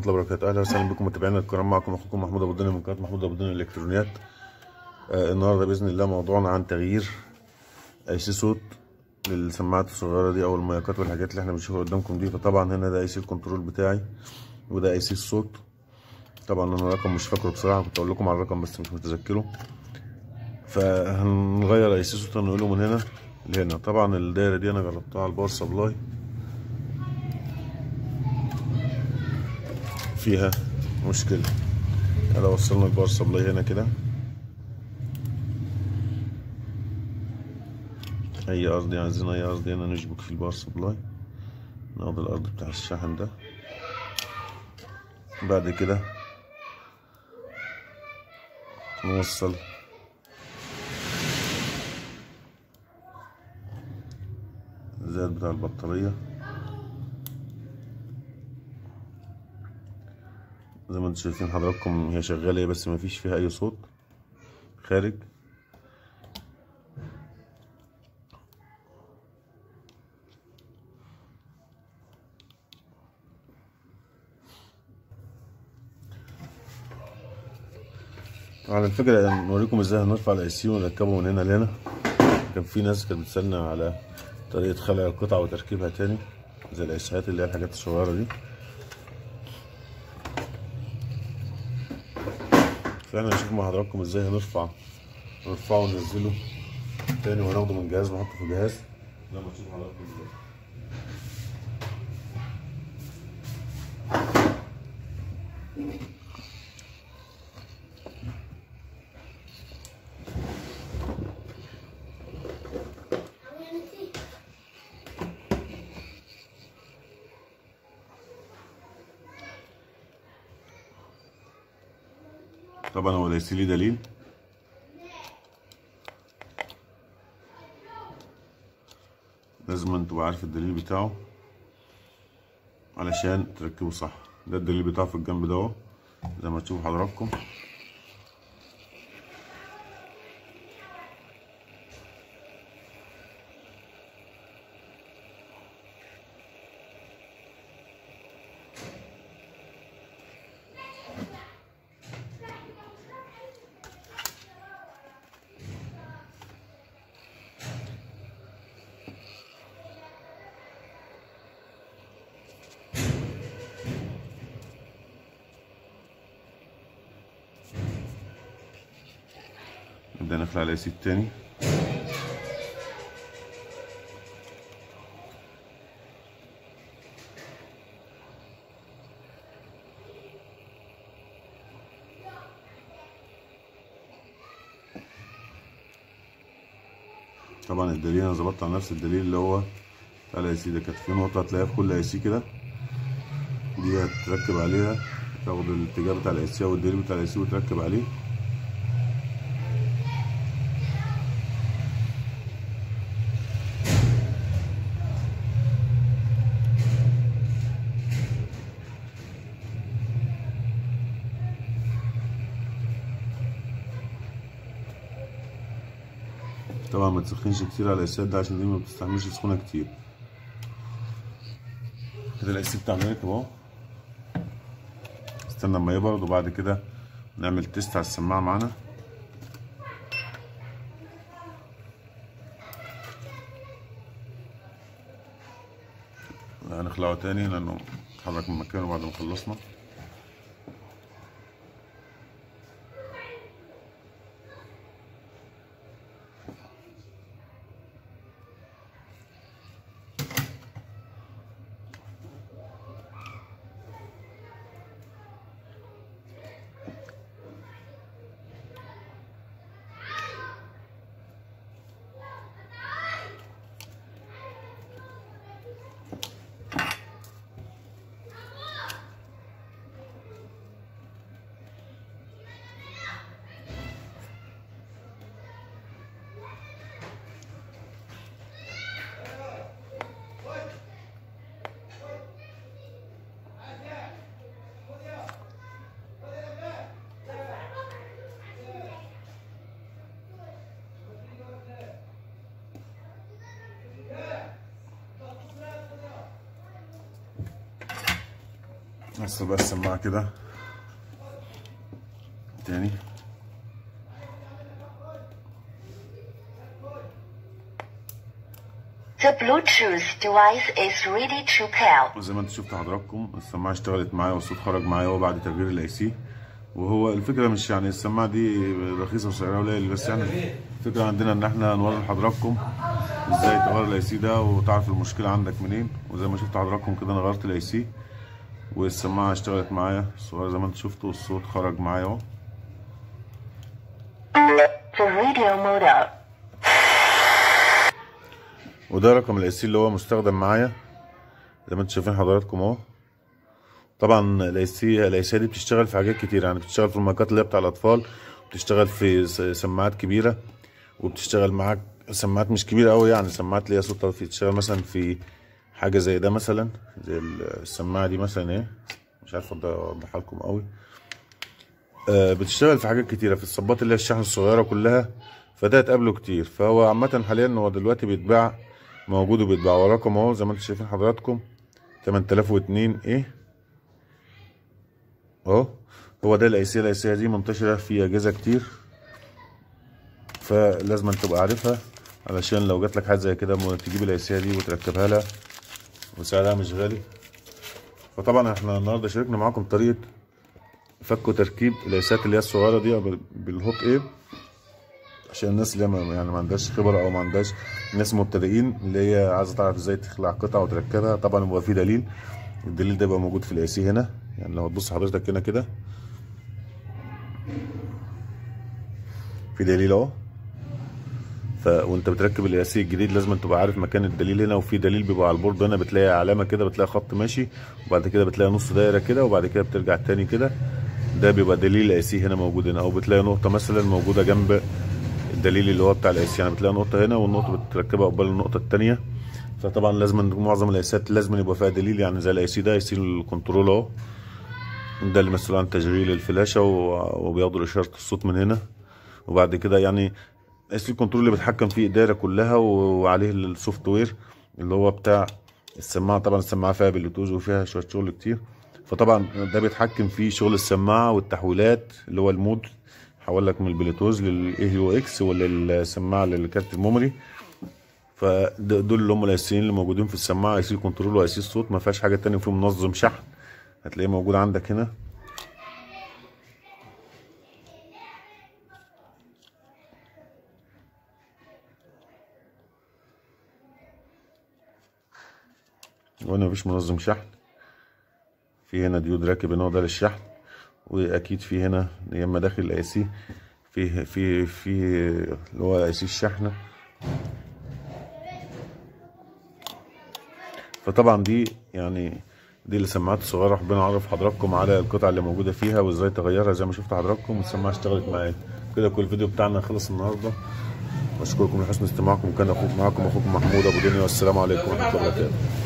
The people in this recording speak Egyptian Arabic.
الله وبركاته اهلا وسهلا بكم متابعينا الكرام معكم اخوكم محمود ابو الدنيا من قناه محمود ابو الدنيا الالكترونيات آه النهارده باذن الله موضوعنا عن تغيير اي سي صوت للسماعات الصغيره دي او المايكات والحاجات اللي احنا بنشوفها قدامكم دي فطبعا هنا ده اي سي الكنترول بتاعي وده اي سي الصوت طبعا انا الرقم مش فاكره بصراحه كنت اقول لكم على الرقم بس مش متذكره فهنغير اي سي صوت هنقوله من هنا لهنا طبعا الدايره دي انا جربتها على الباور سبلاي فيها مشكلة هذا وصلنا الباور سبلاي هنا كده اي ارض عايزين اي ارض هنا نشبك في الباور سبلاي ناخد الارض بتاع الشحن ده بعد كده نوصل الزائد بتاع البطاريه زي ما انتم شايفين حضراتكم هي شغاله بس ما فيش فيها اي صوت خارج على الفكرة نوريكم ازاي هنرفع الاي سي ونركبه من هنا لهنا كان في ناس كانت بتسألنا على طريقة خلع القطع وتركيبها تاني زي الايسيهات اللي هي الحاجات الصغيرة دي فاحنا هنشوف مع حضراتكم ازاي هنرفع نرفعه وننزله تاني وهناخده من جهاز ونحطه في جهاز زي ما تشوفوا حضراتكم ازاي طبعا هو ليس لي دليل لازم انت تبقى عارف الدليل بتاعه علشان تركبه صح ده الدليل بتاعه في الجنب ده اهو زي ما تشوفوا حضراتكم نبدأ نخلع الأيسي التاني طبعا الدليل انا ظبطت على نفس الدليل اللي هو بتاع الاي ده كانت في نقطه هتلاقيها في كل اي سي كده دي هتركب عليها تاخد الاتجاه بتاع الاي سي او الدليل بتاع الاي سي وتركب عليه طبعا ما تسخنش كتير على الاسياد ده عشان دي ما بتستحملش سخونه كتير كده الاسياد بتاعنا ركب اهو استنى اما يبرد وبعد كده نعمل تيست على السماعه معانا هنخلعه تاني لانه اتحرك من مكانه بعد ما خلصنا هسه بقى السماعة كده تاني The Bluetooth device is ready to pair. وزي ما انتم شفتوا حضراتكم السماعة اشتغلت معايا والصوت خرج معايا اهو بعد تغيير الاي سي وهو الفكرة مش يعني السماعة دي رخيصة وسعرها قليل بس يعني الفكرة عندنا ان احنا نوري لحضراتكم ازاي تغير الاي سي ده وتعرف المشكلة عندك منين وزي ما شفتوا حضراتكم كده انا غيرت الاي سي والسماعة اشتغلت معايا الصغيرة زي ما انتم شفتوا الصوت خرج معايا اهو The radio model. وده رقم الاي سي اللي هو مستخدم معايا زي ما انتم شايفين حضراتكم اهو طبعا الاي سي الاي سي دي بتشتغل في حاجات كتير يعني بتشتغل في المايكات اللي هي بتاع الاطفال بتشتغل في س- سماعات كبيره وبتشتغل معاك سماعات مش كبيره قوي يعني سماعات اللي هي صوتها في تشتغل مثلا في حاجه زي ده مثلا زي ال- السماعه دي مثلا ايه مش عارف أوضح- اوضحها لكم قوي آه، بتشتغل في حاجات كتيره في الصبات اللي هي الشحن الصغيره كلها فده هتقابله كتير فهو عامه حاليا هو دلوقتي بيتباع موجود وبيتباع ورقم اهو زي ما انتم شايفين حضراتكم 8002 ايه اهو هو ده الايسيه الايسيه دي منتشره في اجهزه كتير فلازم أن تبقى عارفها علشان لو جات لك حاجه زي كده م- تجيب الايسيه دي وتركبها لها وسعرها مش غالي فطبعا احنا النهارده شاركنا معاكم طريقه فك وتركيب الايسات اللي هي الصغيره دي بال- بالهوت اير عشان الناس اللي ما يعني ما عندهاش خبره او ما عندهاش ناس مبتدئين اللي هي عايزه تعرف ازاي تخلع قطعه وتركبها طبعا بيبقى في دليل الدليل ده بيبقى موجود في الاي سي هنا يعني لو تبص حضرتك هنا كده في دليل اهو ف وانت بتركب الاي سي الجديد لازم تبقى عارف مكان الدليل هنا وفي دليل بيبقى على البورد هنا بتلاقي علامه كده بتلاقي خط ماشي وبعد كده بتلاقي نص دايره كده وبعد كده بترجع تاني كده ده بيبقى دليل الاي سي هنا موجود هنا او بتلاقي نقطه مثلا موجوده جنب الدليل اللي هو بتاع الاي سي يعني بتلاقي نقطه هنا والنقطه بتركبها قبال النقطه الثانيه فطبعا لازم معظم الايسات لازم يبقى فيها دليل يعني زي الاي سي ده اي سي الكنترول اهو ده اللي مسؤول عن تشغيل الفلاشه و- وبياخدوا اشاره الصوت من هنا وبعد كده يعني اي سي الكنترول اللي بيتحكم فيه الدايره كلها و- وعليه السوفت وير اللي هو بتاع السماعه طبعا السماعه فيها بلوتوث وفيها شويه شغل كتير فطبعا ده بيتحكم فيه شغل السماعه والتحويلات اللي هو المود حول لك من البلوتوث للاي يو اكس ولا السماعه للكارت الميموري فدول اللي هم الاساسيين اللي موجودين في السماعه اي سي الكنترول واي سي الصوت ما فيهاش حاجه تانية في منظم شحن هتلاقيه موجود عندك هنا وهنا مفيش منظم شحن في هنا ديود راكب هنا ده للشحن واكيد في هنا يا اما داخل الاي سي في في في اللي هو اي سي الشحنه فطبعا دي يعني دي السماعات الصغيره حبينا نعرف حضراتكم على القطع اللي موجوده فيها وازاي تغيرها زي ما شفت حضراتكم السماعه اشتغلت معايا كده كل الفيديو بتاعنا خلص النهارده بشكركم لحسن استماعكم وكان اخوكم معاكم اخوكم محمود ابو دنيا والسلام عليكم ورحمه الله وبركاته